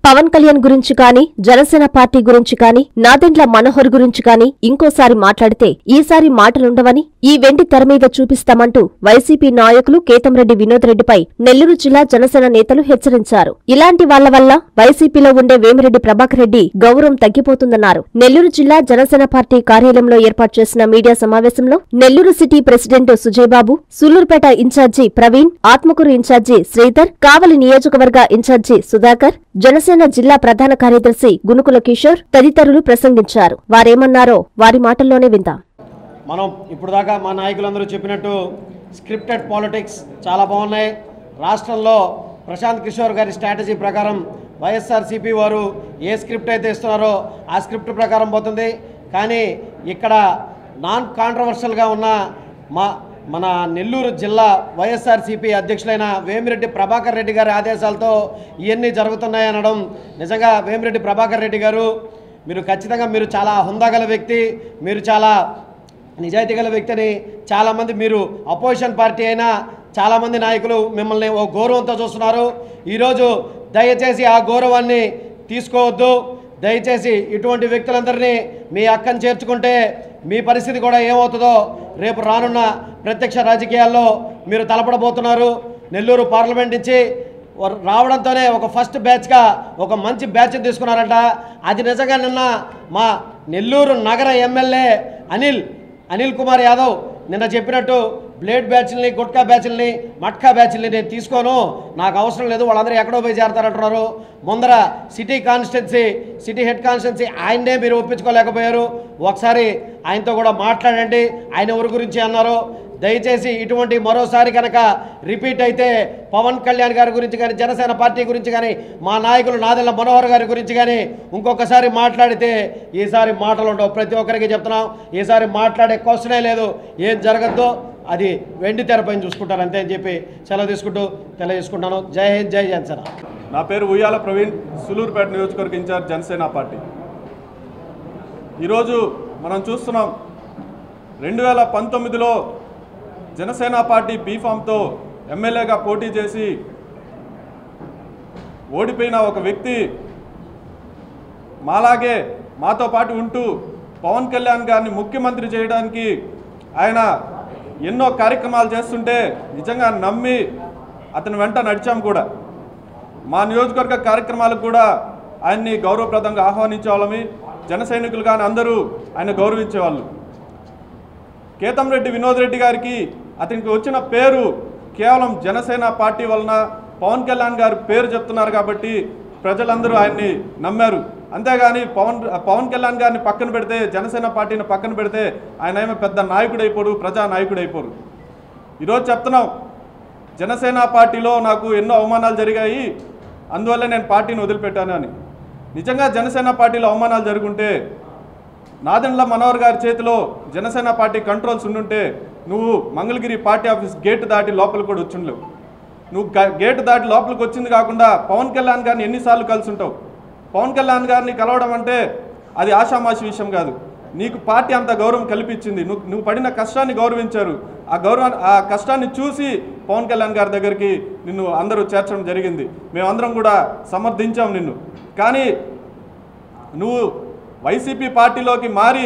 పవన్ కళ్యాణ్ గురించి కానీ జనసేన పార్టీ గురించి కానీ నాదెండ్ల మనోహర్ గురించి కానీ ఇంకోసారి మాట్లాడితే ఈసారి మాటలుండవని ఈ వెండి తెర మీద చూపిస్తామంటూ వైసీపీ నాయకులు కేతంరెడ్డి వినోద్ రెడ్డిపై నెల్లూరు జిల్లా జనసేన నేతలు హెచ్చరించారు ఇలాంటి వాళ్ల వల్ల వైసీపీలో ఉండే వేమిరెడ్డి ప్రభాకర్ రెడ్డి గౌరవం తగ్గిపోతుందన్నారు నెల్లూరు జిల్లా జనసేన పార్టీ కార్యాలయంలో ఏర్పాటు చేసిన మీడియా సమావేశంలో Nellore city president Sujayababu Sullurpeta incharge Praveen Atmakur incharge Sridhar Kavali నియోజకవర్గ ఇన్ఛార్జి సుధాకర్ జనసేన జిల్లా ప్రధాన కార్యదర్శి గునుకుల కిషోర్ తదితరులు ప్రసంగించారు వారేమన్నారో వారి మాటల్లోనే విందాం మనం ఇప్పుడు దాకా మా నాయకులందరూ చెప్పినట్టు స్క్రిప్టెడ్ పాలిటిక్స్ చాలా బాగున్నాయి రాష్ట్రంలో ప్రశాంత్ కిషోర్ గారి స్ట్రాటజీ ప్రకారం వైఎస్ఆర్సీపీ వారు ఏ స్క్రిప్ట్ అయితే ఇస్తున్నారో ఆ స్క్రిప్ట్ ప్రకారం పోతుంది కానీ ఇక్కడ నాన్ కాంట్రవర్షియల్గా ఉన్న మా మన నెల్లూరు జిల్లా వైఎస్ఆర్సీపీ అధ్యక్షులైన వేమిరెడ్డి ప్రభాకర్ రెడ్డి గారి ఆదేశాలతో ఇవన్నీ జరుగుతున్నాయి అనడం నిజంగా వేమిరెడ్డి ప్రభాకర్ రెడ్డి గారు మీరు ఖచ్చితంగా మీరు చాలా హుందాగల వ్యక్తి మీరు చాలా నిజాయితీ గల వ్యక్తిని చాలామంది మీరు అపోజిషన్ పార్టీ అయినా చాలామంది నాయకులు మిమ్మల్ని ఓ గౌరవంతో చూస్తున్నారు ఈరోజు దయచేసి ఆ గౌరవాన్ని తీసుకోవద్దు దయచేసి ఇటువంటి వ్యక్తులందరినీ మీ అక్కని చేర్చుకుంటే మీ పరిస్థితి కూడా ఏమవుతుందో రేపు రానున్న ప్రత్యక్ష రాజకీయాల్లో మీరు తలపడబోతున్నారు నెల్లూరు పార్లమెంట్ నుంచి వర్- రావడంతోనే ఒక ఫస్ట్ బ్యాచ్గా ఒక మంచి బ్యాచ్ తీసుకున్నారంట అది నిజంగా నిన్న మా నెల్లూరు నగర ఎమ్మెల్యే అనిల్ అనిల్ కుమార్ యాదవ్ నిన్న చెప్పినట్టు బ్లేడ్ బ్యాచ్ల్ని గుట్కా బ్యాచ్ల్ని మట్కా బ్యాచ్ల్ని నేను తీసుకోను నాకు అవసరం లేదు వాళ్ళందరూ ఎక్కడో పోయి చేరతారంటున్నారు ముందర city constituency city head constituency ఆయన్నే మీరు ఒప్పించుకోలేకపోయారు ఒకసారి ఆయనతో కూడా మాట్లాడండి ఆయన ఎవరి గురించి అన్నారు దయచేసి ఇటువంటి మరోసారి కనుక రిపీట్ అయితే పవన్ కళ్యాణ్ గారి గురించి కానీ జనసేన పార్టీ గురించి కానీ మా నాయకులు నాదెల్ల మనోహర్ గారి గురించి కానీ ఇంకొకసారి మాట్లాడితే ఈసారి మాటలు ఉండవు ప్రతి ఒక్కరికి చెప్తున్నాం ఈసారి మాట్లాడే క్వశ్చనే లేదు ఏం జరగద్దో అది వెండి తెరపైన చూసుకుంటారు అంతే అని చెప్పి సెలవు తీసుకుంటూ తెలియజేసుకుంటాను జై హింద్ జై జనసేన నా పేరు ఉయ్యాల ప్రవీణ్ సులూరుపేట నియోజకవర్గ ఇన్ఛార్జ్ జనసేన పార్టీ ఈరోజు మనం చూస్తున్నాం రెండు వేల పంతొమ్మిదిలో జనసేన పార్టీ బీఫామ్తో ఎమ్మెల్యేగా పోటీ చేసి ఓడిపోయిన ఒక వ్యక్తి మాలాగే మాతో పాటు ఉంటూ పవన్ కళ్యాణ్ గారిని ముఖ్యమంత్రి చేయడానికి ఆయన ఎన్నో కార్యక్రమాలు చేస్తుంటే నిజంగా నమ్మి అతని వెంట నడిచాం కూడా మా నియోజకవర్గ కార్యక్రమాలకు కూడా ఆయన్ని గౌరవప్రదంగా ఆహ్వానించే వాళ్ళమి జన సైనికులు కానీ అందరూ ఆయన గౌరవించేవాళ్ళు కేతంరెడ్డి వినోద్ రెడ్డి గారికి అతనికి వచ్చిన పేరు కేవలం జనసేన పార్టీ వలన పవన్ కళ్యాణ్ గారి పేరు చెప్తున్నారు కాబట్టి ప్రజలందరూ ఆయన్ని నమ్మారు అంతేగాని పవన్ పవన్ కళ్యాణ్ గారిని పక్కన పెడితే జనసేన పార్టీని పక్కన పెడితే ఆయన ఏమో పెద్ద నాయకుడు అయిపోడు ప్రజా నాయకుడు అయిపోరు ఈరోజు చెప్తున్నాం జనసేన పార్టీలో నాకు ఎన్నో అవమానాలు జరిగాయి అందువల్ల నేను పార్టీని వదిలిపెట్టాను అని నిజంగా జనసేన పార్టీలో అవమానాలు జరుగుంటే నాదెండ్ల మనోహర్ గారి చేతిలో జనసేన పార్టీ కంట్రోల్స్ ఉండుంటే నువ్వు మంగళగిరి పార్టీ ఆఫీస్ గేట్ దాటి లోపలికి కూడా వచ్చిండలేవు నువ్వు గ- గేట్ దాటి లోపలికి వచ్చింది కాకుండా పవన్ కళ్యాణ్ గారిని ఎన్నిసార్లు కలిసి ఉంటావు పవన్ కళ్యాణ్ గారిని కలవడం అంటే అది ఆషామాషి విషయం కాదు నీకు పార్టీ అంత గౌరవం కల్పించింది నువ్వు నువ్వు పడిన కష్టాన్ని గౌరవించారు ఆ గౌరవాన్ని ఆ కష్టాన్ని చూసి పవన్ కళ్యాణ్ గారి దగ్గరికి నిన్ను అందరూ చేర్చడం జరిగింది మేమందరం కూడా సమర్థించాం నిన్ను కానీ నువ్వు వైసీపీ పార్టీలోకి మారి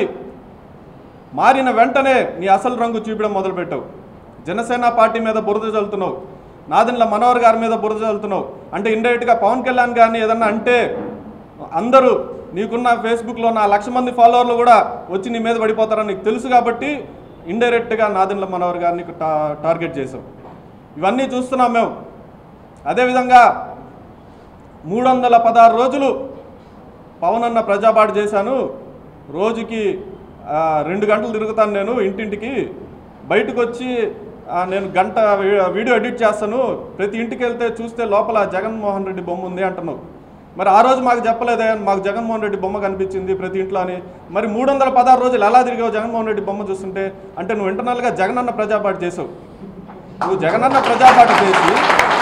మారిన వెంటనే నీ అసలు రంగు చూపించడం మొదలుపెట్టావు జనసేన పార్టీ మీద బురద చల్లుతున్నావు నాదెండ్ల మనోహర్ గారి మీద బురద చల్లుతున్నావు అంటే ఇండైరెక్ట్గా పవన్ కళ్యాణ్ గారిని ఏదన్నా అంటే అందరూ నీకున్న ఫేస్బుక్లో నా లక్ష మంది ఫాలోవర్లు కూడా వచ్చి నీ మీద పడిపోతారని నీకు తెలుసు కాబట్టి ఇండైరెక్ట్గా నాదెండ్ల మనోహర్ గారిని టా టార్గెట్ చేసావు ఇవన్నీ చూస్తున్నాం మేము అదేవిధంగా మూడు వందల పదహారు రోజులు పవన్ అన్న ప్రజాపాటు చేశాను రోజుకి ఆ, రెండు గంటలు తిరుగుతాను నేను ఇంటింటికి బయటకు వచ్చి ఆ, నేను గంట వీ- వీడియో ఎడిట్ చేస్తాను ప్రతి ఇంటికి వెళ్తే చూస్తే లోపల జగన్మోహన్ రెడ్డి బొమ్మ ఉంది అంటున్నావు మరి ఆ రోజు మాకు చెప్పలేదే మాకు జగన్మోహన్ రెడ్డి బొమ్మ కనిపించింది ప్రతి ఇంట్లో అని మరి మూడు వందల పదహారు రోజులు ఎలా తిరిగావు జగన్మోహన్ రెడ్డి బొమ్మ చూస్తుంటే అంటే నువ్వు ఇంటర్నల్గా జగనన్న ప్రజాపాటు చేసావు నువ్వు జగనన్న ప్రజాపాటు చేసి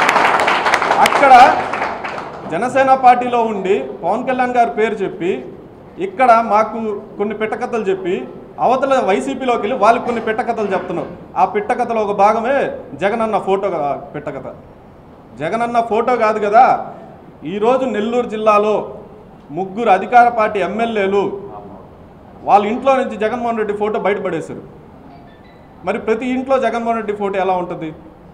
అక్కడ జనసేన పార్టీలో ఉండి పవన్ కళ్యాణ్ గారి పేరు చెప్పి ఇక్కడ మాకు కొన్ని పిట్టకథలు చెప్పి అవతల వైసీపీలోకి వెళ్ళి వాళ్ళకి కొన్ని పిట్టకథలు చెప్తున్నావు ఆ పిట్టకథలో ఒక భాగమే జగనన్న ఫోటో గా- పిట్టకథ జగనన్న ఫోటో కాదు కదా ఈరోజు నెల్లూరు జిల్లాలో ముగ్గురు అధికార పార్టీ ఎమ్మెల్యేలు వాళ్ళ ఇంట్లో నుంచి జగన్మోహన్ రెడ్డి ఫోటో బయటపడేశారు మరి ప్రతి ఇంట్లో జగన్మోహన్ రెడ్డి ఫోటో ఎలా ఉంటుంది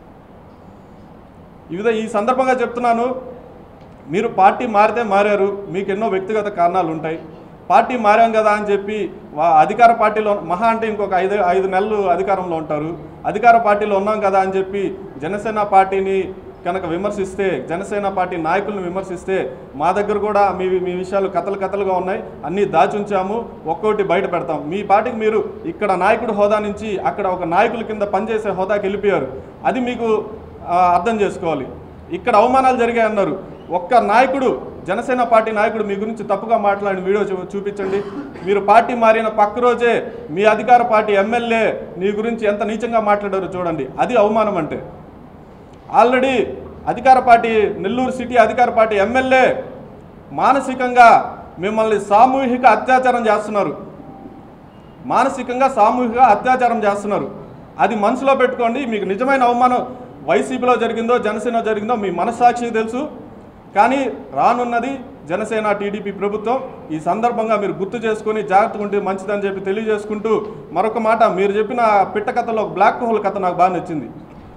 ఇవిధ ఈ సందర్భంగా చెప్తున్నాను మీరు పార్టీ మారితే మారారు మీకు ఎన్నో వ్యక్తిగత కారణాలు ఉంటాయి పార్టీ మారాం కదా అని చెప్పి వా- అధికార పార్టీలో మహా అంటే ఇంకొక ఐదు ఐదు నెలలు అధికారంలో ఉంటారు అధికార పార్టీలో ఉన్నాం కదా అని చెప్పి జనసేన పార్టీని కనుక విమర్శిస్తే జనసేన పార్టీ నాయకులను విమర్శిస్తే మా దగ్గర కూడా మీ మీ విషయాలు కథలు కథలుగా ఉన్నాయి అన్నీ దాచుంచాము ఒక్కొక్కటి బయట పెడతాం మీ పార్టీకి మీరు ఇక్కడ నాయకుడు హోదా నుంచి అక్కడ ఒక నాయకుల కింద పనిచేసే హోదాకి వెళ్ళిపోయారు అది మీకు ఆ, అర్థం చేసుకోవాలి ఇక్కడ అవమానాలు జరిగాయి అన్నారు ఒక్క నాయకుడు జనసేన పార్టీ నాయకుడు మీ గురించి తప్పుగా మాట్లాడిన వీడియో చూ- చూపించండి మీరు పార్టీ మారిన పక్క రోజే మీ అధికార పార్టీ ఎమ్మెల్యే నీ గురించి ఎంత నీచంగా మాట్లాడారో చూడండి అది అవమానం అంటే ఆల్రెడీ అధికార పార్టీ నెల్లూరు సిటీ అధికార పార్టీ ఎమ్మెల్యే మానసికంగా మిమ్మల్ని సామూహిక అత్యాచారం చేస్తున్నారు మానసికంగా సామూహిక అత్యాచారం చేస్తున్నారు అది మనసులో పెట్టుకోండి మీకు నిజమైన అవమానం వైసీపీలో జరిగిందో జనసేన జరిగిందో మీ మనస్సాక్షికి తెలుసు కానీ రానున్నది జనసేన టీడీపీ ప్రభుత్వం ఈ సందర్భంగా మీరు గుర్తు చేసుకొని జాగ్రత్తగా ఉంటే మంచిదని చెప్పి తెలియజేసుకుంటూ మరొక మాట మీరు చెప్పిన పిట్ట కథలో ఒక బ్లాక్ హోల్ కథ నాకు బాగా నచ్చింది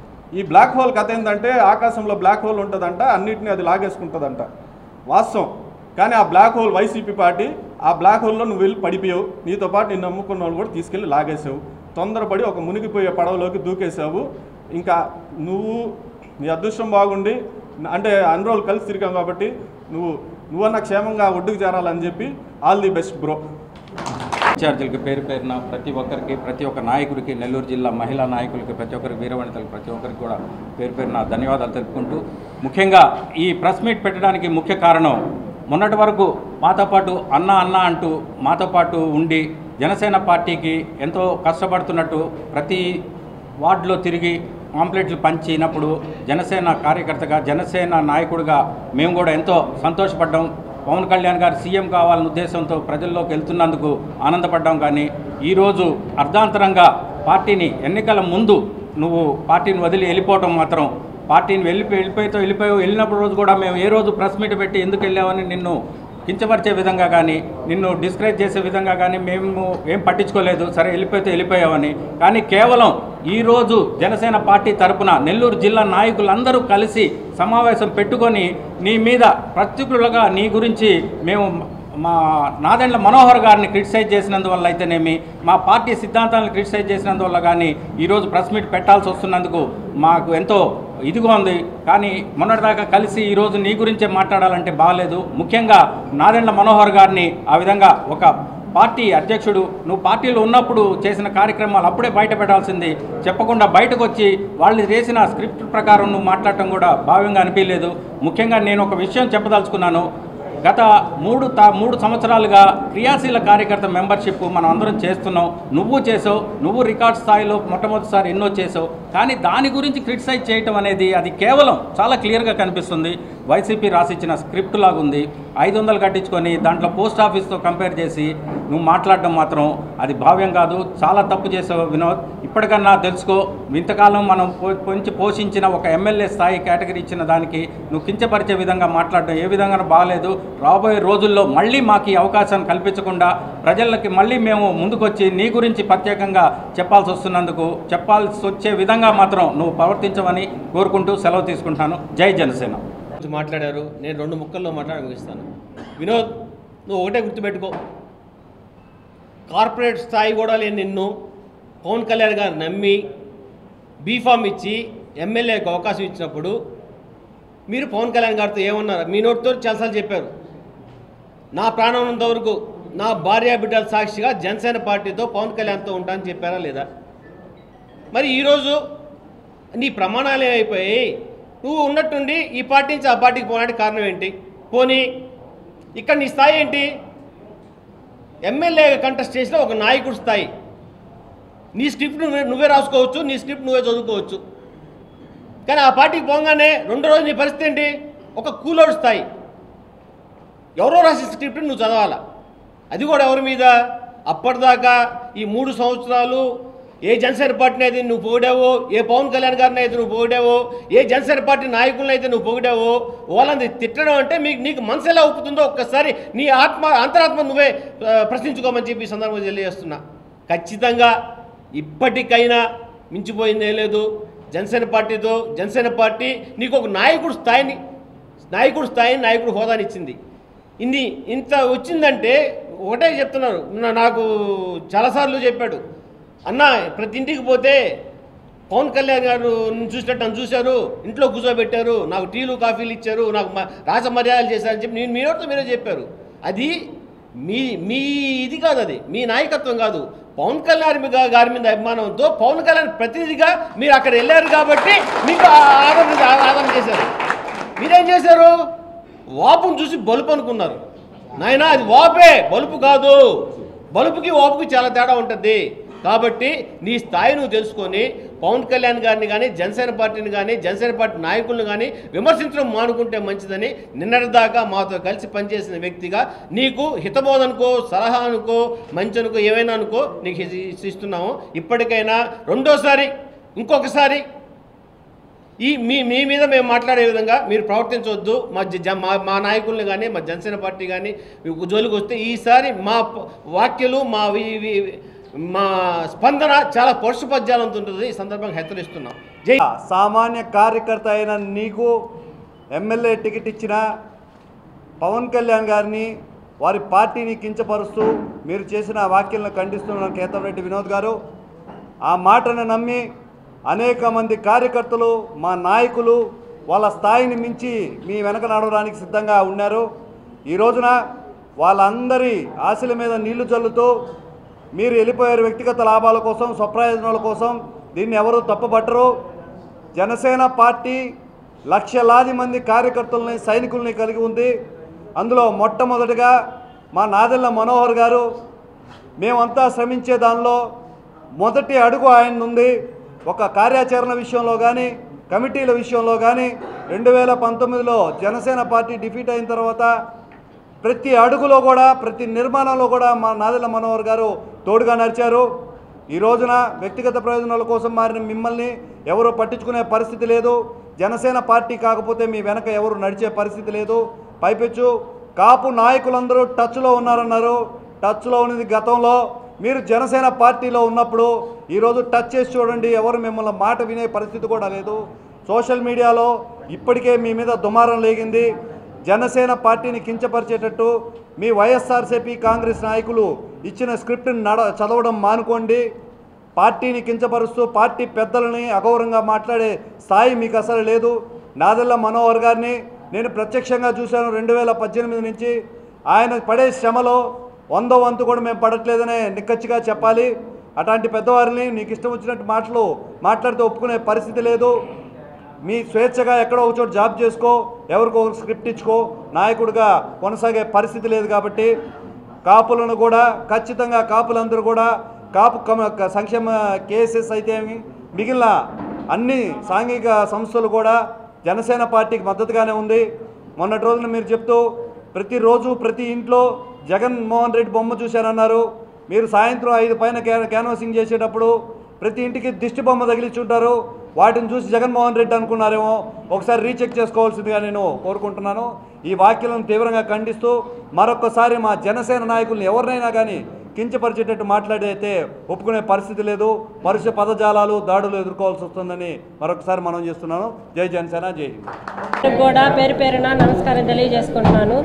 ఈ బ్లాక్ హోల్ కథ ఏంటంటే ఆకాశంలో బ్లాక్ హోల్ ఉంటుందంట అన్నిటిని అది లాగేసుకుంటుందంట వాస్తవం కానీ ఆ బ్లాక్ హోల్ వైసీపీ పార్టీ ఆ బ్లాక్ హోల్లో నువ్వు వెళ్ళి పడిపోయావు నీతో పాటు నిన్ను నమ్ముకున్న వాళ్ళు కూడా తీసుకెళ్ళి లాగేసావు తొందరపడి ఒక మునిగిపోయే పడవలోకి దూకేసావు ఇంకా నువ్వు నీ అదృష్టం బాగుండి అంటే అన్ని రోజులు కలిసి తిరిగాం కాబట్టి నువ్వు నువ్వన్నా క్షేమంగా ఒడ్డుకు చేరాలని చెప్పి ఆల్ ది బెస్ట్ బ్రో ఇన్ఛార్జీలకి పేరు పేరున ప్రతి ఒక్కరికి ప్రతి ఒక్క నాయకుడికి నెల్లూరు జిల్లా మహిళా నాయకులకి ప్రతి ఒక్కరికి వీరవనితలకు ప్రతి ఒక్కరికి కూడా పేరు పేరున ధన్యవాదాలు తెలుపుకుంటూ ముఖ్యంగా ఈ ప్రెస్ మీట్ పెట్టడానికి ముఖ్య కారణం మొన్నటి వరకు మాతో పాటు అన్న అన్న అంటూ మాతో పాటు ఉండి జనసేన పార్టీకి ఎంతో కష్టపడుతున్నట్టు ప్రతి వార్డులో తిరిగి పాంప్లెట్లు పంచినప్పుడు జనసేన కార్యకర్తగా జనసేన నాయకుడిగా మేము కూడా ఎంతో సంతోషపడ్డాం పవన్ కళ్యాణ్ గారు సీఎం కావాలన్న ఉద్దేశంతో ప్రజల్లోకి వెళ్తున్నందుకు ఆనందపడ్డాం కానీ ఈరోజు అర్ధాంతరంగా పార్టీని ఎన్నికల ముందు నువ్వు పార్టీని వదిలి వెళ్ళిపోవటం మాత్రం పార్టీని వెళ్ళిపోయి వెళ్ళిపోయితో వెళ్ళిపోయి వెళ్ళినప్పుడు రోజు కూడా మేము ఏ రోజు ప్రెస్ మీట్ పెట్టి ఎందుకు వెళ్ళామని నిన్ను కించపరిచే విధంగా కానీ నిన్ను డిస్కరేజ్ చేసే విధంగా కానీ మేము ఏం పట్టించుకోలేదు సరే వెళ్ళిపోతే వెళ్ళిపోయామని కానీ కేవలం ఈరోజు జనసేన పార్టీ తరపున నెల్లూరు జిల్లా నాయకులందరూ కలిసి సమావేశం పెట్టుకొని నీ మీద ప్రత్యేకులుగా నీ గురించి మేము మా నాదెండ్ల మనోహర్ గారిని క్రిటిసైజ్ చేసినందువల్ల అయితేనేమి మా పార్టీ సిద్ధాంతాలను క్రిటిసైజ్ చేసినందువల్ల కానీ ఈరోజు ప్రెస్ మీట్ పెట్టాల్సి వస్తున్నందుకు మాకు ఎంతో ఇదిగా ఉంది కానీ మొన్నటిదాకా కలిసి ఈరోజు నీ గురించే మాట్లాడాలంటే బాగాలేదు ముఖ్యంగా నాదెండ్ల మనోహర్ గారిని ఆ విధంగా ఒక పార్టీ అధ్యక్షుడు నువ్వు పార్టీలో ఉన్నప్పుడు చేసిన కార్యక్రమాలు అప్పుడే బయట పెట్టాల్సింది చెప్పకుండా బయటకు వచ్చి వాళ్ళు చేసిన స్క్రిప్ట్ ప్రకారం నువ్వు మాట్లాడటం కూడా భావ్యంగా అనిపించలేదు ముఖ్యంగా నేను ఒక విషయం చెప్పదలుచుకున్నాను గత మూడు తా మూడు సంవత్సరాలుగా క్రియాశీల కార్యకర్త మెంబర్షిప్ మనం అందరం చేస్తున్నాం నువ్వు చేసావు నువ్వు రికార్డ్ స్థాయిలో మొట్టమొదటిసారి ఎన్నో చేసావు కానీ దాని గురించి క్రిటిసైజ్ చేయటం అనేది అది కేవలం చాలా క్లియర్గా కనిపిస్తుంది వైసీపీ రాసిచ్చిన స్క్రిప్ట్ లాగా ఉంది ఐదు వందలు కట్టించుకొని దాంట్లో పోస్ట్ ఆఫీస్తో కంపేర్ చేసి నువ్వు మాట్లాడడం మాత్రం అది భావ్యం కాదు చాలా తప్పు చేసావు వినోద్ ఇప్పటికన్నా తెలుసుకో ఇంతకాలం మనం పో- పొంచి పోషించిన ఒక ఎమ్మెల్యే స్థాయి కేటగిరీ ఇచ్చిన దానికి నువ్వు కించపరిచే విధంగా మాట్లాడడం ఏ విధంగా బాగాలేదు రాబోయే రోజుల్లో మళ్ళీ మాకు ఈ అవకాశాన్ని కల్పించకుండా ప్రజలకి మళ్ళీ మేము ముందుకొచ్చి నీ గురించి ప్రత్యేకంగా చెప్పాల్సి వస్తున్నందుకు చెప్పాల్సి వచ్చే విధంగా మాత్రం నువ్వు ప్రవర్తించమని కోరుకుంటూ సెలవు తీసుకుంటాను జై జనసేన గురించి మాట్లాడారు నేను రెండు ముక్కల్లో మాట్లాడి ముగిస్తాను వినోద్ నువ్వు ఒకటే గుర్తుపెట్టుకో కార్పొరేట్ స్థాయి కూడా లేని నిన్ను పవన్ కళ్యాణ్ గారు నమ్మి బీఫామ్ ఇచ్చి ఎమ్మెల్యేకి అవకాశం ఇచ్చినప్పుడు మీరు పవన్ కళ్యాణ్ గారితో ఏమన్నారు మీ నోటితో చాలాసార్లు చెప్పారు నా ప్రాణం ఉన్నంత వరకు నా భార్య బిడ్డల సాక్షిగా జనసేన పార్టీతో పవన్ కళ్యాణ్తో ఉంటానని చెప్పారా లేదా మరి ఈరోజు నీ ప్రమాణాలు ఏమైపోయాయి నువ్వు ఉన్నట్టుండి ఈ పార్టీ నుంచి ఆ పార్టీకి పోవడానికి కారణం ఏంటి పోనీ ఇక్కడ నీ స్థాయి ఏంటి ఎమ్మెల్యే కంటెస్ట్ చేసిన ఒక నాయకుడి స్థాయి నీ స్క్రిప్ట్ నువ్వే నువ్వే రాసుకోవచ్చు నీ స్క్రిప్ట్ నువ్వే చదువుకోవచ్చు కానీ ఆ పార్టీకి పోగానే రెండు రోజులు నీ పరిస్థితి ఏంటి ఒక కూలోడు స్థాయి ఎవరో రాసిన స్క్రిప్ట్ నువ్వు చదవాలా అది కూడా ఎవరి మీద అప్పటిదాకా ఈ మూడు సంవత్సరాలు ఏ జనసేన పార్టీని అయితే నువ్వు పొగిడావో ఏ పవన్ కళ్యాణ్ గారిని అయితే నువ్వు పొగిడావో ఏ జనసేన పార్టీ నాయకులను అయితే నువ్వు పొగిడావో వాళ్ళని తిట్టడం అంటే మీకు నీకు మనసు ఎలా ఒప్పుతుందో ఒక్కసారి నీ ఆత్మ అంతరాత్మ నువ్వే ఆ, ప్రశ్నించుకోమని చెప్పి ఈ సందర్భంగా తెలియజేస్తున్నా ఖచ్చితంగా ఇప్పటికైనా మించిపోయిందే లేదు జనసేన పార్టీతో జనసేన పార్టీ నీకు ఒక నాయకుడు స్థాయిని నాయకుడు స్థాయిని నాయకుడు హోదాని ఇచ్చింది ఇన్ని ఇంత వచ్చిందంటే ఒకటే చెప్తున్నారు నా- నాకు చాలాసార్లు చెప్పాడు అన్న ప్రతి ఇంటికి పోతే పవన్ కళ్యాణ్ గారు చూసినట్టు నన్ను చూశారు ఇంట్లో కూర్చోబెట్టారు నాకు టీలు కాఫీలు ఇచ్చారు నాకు మ- రాజ మర్యాదలు చేశారని చెప్పి నేను మీరోతో మీరే చెప్పారు అది మీ మీ ఇది కాదు అది మీ నాయకత్వం కాదు పవన్ కళ్యాణ్ మీ గా- గారి మీద అభిమానంతో పవన్ కళ్యాణ్ ప్రతినిధిగా మీరు అక్కడ వెళ్ళారు కాబట్టి మీకు ఆ- ఆదరణ ఆదరణ చేశారు మీరేం చేశారు వాపును చూసి బలుపు అనుకున్నారు నాయనా అది వాపే బలుపు కాదు బలుపుకి వాపుకి చాలా తేడా ఉంటుంది కాబట్టి నీ స్థాయి నువ్వు తెలుసుకొని పవన్ కళ్యాణ్ గారిని కానీ జనసేన పార్టీని కానీ జనసేన పార్టీ నాయకులను కానీ విమర్శించడం మానుకుంటే మంచిదని నిన్నటిదాకా మాతో కలిసి పనిచేసిన వ్యక్తిగా నీకు హితబోధనుకో సలహా అనుకో మంచి అనుకో ఏమైనా అనుకో నీకు ఇది ఇస్తున్నాము ఇప్పటికైనా రెండోసారి ఇంకొకసారి ఈ మీ మీ మీద మేము మాట్లాడే విధంగా మీరు ప్రవర్తించవద్దు మా జ- జ- మా మా నాయకుల్ని కానీ మా జనసేన పార్టీ కానీ మీకు జోలికి వస్తే ఈసారి మా ప- వాక్యలు మా వి- వి- మా స్పందన చాలా పరుషపద్యాలంతో ఉంటుంది ఈ సందర్భంగా హెచ్చరిస్తున్నాం జై సామాన్య కార్యకర్త అయిన నీకు ఎమ్మెల్యే టికెట్ ఇచ్చిన పవన్ కళ్యాణ్ గారిని వారి పార్టీని కించపరుస్తూ మీరు చేసిన వాక్యాలను ఖండిస్తున్న కేతంరెడ్డి వినోద్ గారు ఆ మాటను నమ్మి అనేక మంది కార్యకర్తలు మా నాయకులు వాళ్ళ స్థాయిని మించి మీ వెనక నడవడానికి సిద్ధంగా ఉన్నారు ఈ రోజున వాళ్ళందరి ఆశల మీద నీళ్లు చల్లుతూ మీరు వెళ్ళిపోయారు వ్యక్తిగత లాభాల కోసం స్వప్రయోజనాల కోసం దీన్ని ఎవరు తప్పుపట్టరు జనసేన పార్టీ లక్షలాది మంది కార్యకర్తలని సైనికుల్ని కలిగి ఉంది అందులో మొట్టమొదటిగా మా నాదెల్ల మనోహర్ గారు మేమంతా శ్రమించే దానిలో మొదటి అడుగు ఆయన ఉంది ఒక కార్యాచరణ విషయంలో కానీ కమిటీల విషయంలో కానీ రెండు వేల పంతొమ్మిదిలో జనసేన పార్టీ డిఫీట్ అయిన తర్వాత ప్రతి అడుగులో కూడా ప్రతి నిర్మాణంలో కూడా మా నాదెల్ల మనోహర్ గారు తోడుగా నడిచారు ఈ రోజున వ్యక్తిగత ప్రయోజనాల కోసం మారిన మిమ్మల్ని ఎవరు పట్టించుకునే పరిస్థితి లేదు జనసేన పార్టీ కాకపోతే మీ వెనక ఎవరు నడిచే పరిస్థితి లేదు పైపెచ్చు కాపు నాయకులందరూ టచ్లో ఉన్నారన్నారు టచ్లో ఉన్నది గతంలో మీరు జనసేన పార్టీలో ఉన్నప్పుడు ఈరోజు టచ్ చేసి చూడండి ఎవరు మిమ్మల్ని మాట వినే పరిస్థితి కూడా లేదు సోషల్ మీడియాలో ఇప్పటికే మీ మీద దుమారం లేగింది జనసేన పార్టీని కించపరిచేటట్టు మీ వైఎస్ఆర్సీపీ కాంగ్రెస్ నాయకులు ఇచ్చిన స్క్రిప్ట్ని నడ చదవడం మానుకోండి పార్టీని కించపరుస్తూ పార్టీ పెద్దలని అగౌరవంగా మాట్లాడే స్థాయి మీకు అసలు లేదు నాదెల్ల మనోహర్ గారిని నేను ప్రత్యక్షంగా చూశాను రెండు వేల పద్దెనిమిది నుంచి ఆయన పడే శ్రమలో వందో వంతు కూడా మేము పడట్లేదనే నిక్కచ్చిగా చెప్పాలి అట్లాంటి పెద్దవారిని నీకు ఇష్టం వచ్చినట్టు మాటలు మాట్లాడితే ఒప్పుకునే పరిస్థితి లేదు మీ స్వేచ్ఛగా ఎక్కడో ఒక చోట జాబ్ చేసుకో ఎవరికో ఒక స్క్రిప్ట్ ఇచ్చుకో నాయకుడిగా కొనసాగే పరిస్థితి లేదు కాబట్టి కాపులను కూడా ఖచ్చితంగా కాపులందరూ కూడా కాపు కమ- క- సంక్షేమ కేసెస్ అయితే ఏమి, మిగిలిన అన్ని సాంఘిక సంస్థలు కూడా జనసేన పార్టీకి మద్దతుగానే ఉంది మొన్నటి రోజున మీరు చెప్తూ ప్రతిరోజు ప్రతి ఇంట్లో జగన్మోహన్ రెడ్డి బొమ్మ చూశారన్నారు మీరు సాయంత్రం ఐదు పైన క్యా క్యాన్వాసింగ్ చేసేటప్పుడు ప్రతి ఇంటికి దిష్టి బొమ్మ తగిలించుంటారు వాటిని చూసి జగన్మోహన్ రెడ్డి అనుకున్నారేమో ఒకసారి రీచెక్ చేసుకోవాల్సిందిగా నేను కోరుకుంటున్నాను ఈ వ్యాఖ్యలను తీవ్రంగా ఖండిస్తూ మరొకసారి మా జనసేన నాయకుల్ని ఎవరినైనా కానీ కించపరిచేటట్టు మాట్లాడైతే ఒప్పుకునే పరిస్థితి లేదు పరుష పదజాలాలు దాడులు ఎదుర్కోవాల్సి వస్తుందని మరొకసారి మనం చేస్తున్నాను జై జనసేన జై హింద్ అందరికి కూడా పేరు పేరున నమస్కారం తెలియజేసుకుంటున్నాను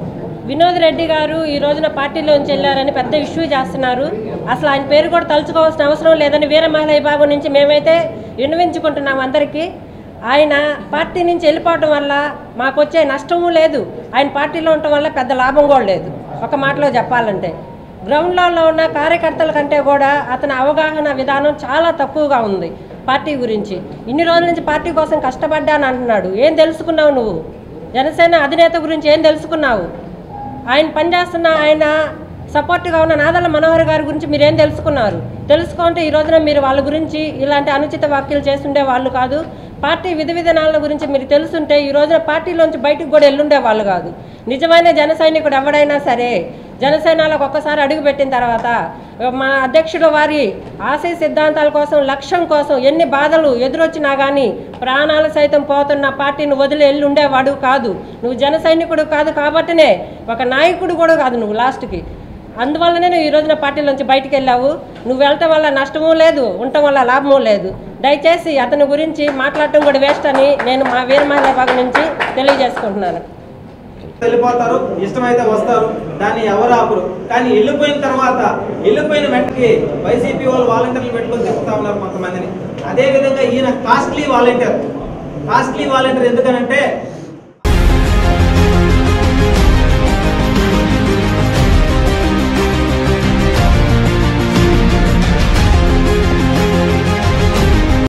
వినోద్ రెడ్డి గారు ఈ రోజున పార్టీలోంచి వెళ్ళారని పెద్ద ఇష్యూ చేస్తున్నారు అసలు ఆయన పేరు కూడా తలుచుకోవాల్సిన అవసరం లేదని వీర మహిళా విభాగం నుంచి మేమైతే విన్నవించుకుంటున్నాం అందరికీ ఆయన పార్టీ నుంచి వెళ్ళిపోవడం వల్ల మాకు వచ్చే నష్టము లేదు ఆయన పార్టీలో ఉండటం వల్ల పెద్ద లాభం కూడా లేదు ఒక మాటలో చెప్పాలంటే గ్రౌండ్ లెవెల్లో ఉన్న కార్యకర్తల కంటే కూడా అతని అవగాహన విధానం చాలా తక్కువగా ఉంది పార్టీ గురించి ఇన్ని రోజుల నుంచి పార్టీ కోసం కష్టపడ్డాను అంటున్నాడు ఏం తెలుసుకున్నావు నువ్వు జనసేన అధినేత గురించి ఏం తెలుసుకున్నావు ఆయన పనిచేస్తున్న ఆయన సపోర్ట్గా ఉన్న నాదల మనోహర్ గారి గురించి మీరేం తెలుసుకున్నారు తెలుసుకుంటే ఈ రోజున మీరు వాళ్ళ గురించి ఇలాంటి అనుచిత వ్యాఖ్యలు చేస్తుండే వాళ్ళు కాదు పార్టీ విధి విధానాల గురించి మీరు తెలుసుంటే ఈ రోజున పార్టీలోంచి బయటకు కూడా ఎల్లుండే వాళ్ళు కాదు నిజమైన జన సైనికుడు ఎవడైనా సరే జనసేనలకు ఒక్కసారి అడుగు పెట్టిన తర్వాత మన అధ్యక్షుడు వారి ఆశయ సిద్ధాంతాల కోసం లక్ష్యం కోసం ఎన్ని బాధలు ఎదురొచ్చినా కానీ ప్రాణాలు సైతం పోతున్న పార్టీని వదిలి వెళ్ళి ఉండేవాడు కాదు నువ్వు జన సైనికుడు కాదు కాబట్టినే ఒక నాయకుడు కూడా కాదు నువ్వు లాస్ట్కి అందువల్లనే నువ్వు ఈ రోజున పార్టీలోంచి బయటికి వెళ్ళావు నువ్వు వెళ్ళటం వల్ల నష్టమూ లేదు ఉండటం వల్ల లాభమూ లేదు దయచేసి అతని గురించి మాట్లాడటం కూడా వేస్ట్ అని నేను మా వీర మహిళా భాగం నుంచి తెలియజేసుకుంటున్నాను వెళ్ళిపోతారు ఇష్టమైతే వస్తారు దాన్ని ఎవరు ఆపరు కానీ వెళ్ళిపోయిన తర్వాత వెళ్ళిపోయిన వెంటనే వైసీపీ వాళ్ళు వాలంటీర్లు పెట్టుకొని తిప్పుతా ఉన్నారు కొంతమందిని అదే విధంగా ఈయన కాస్ట్లీ వాలంటీర్ కాస్ట్లీ వాలంటీర్ ఎందుకనంటే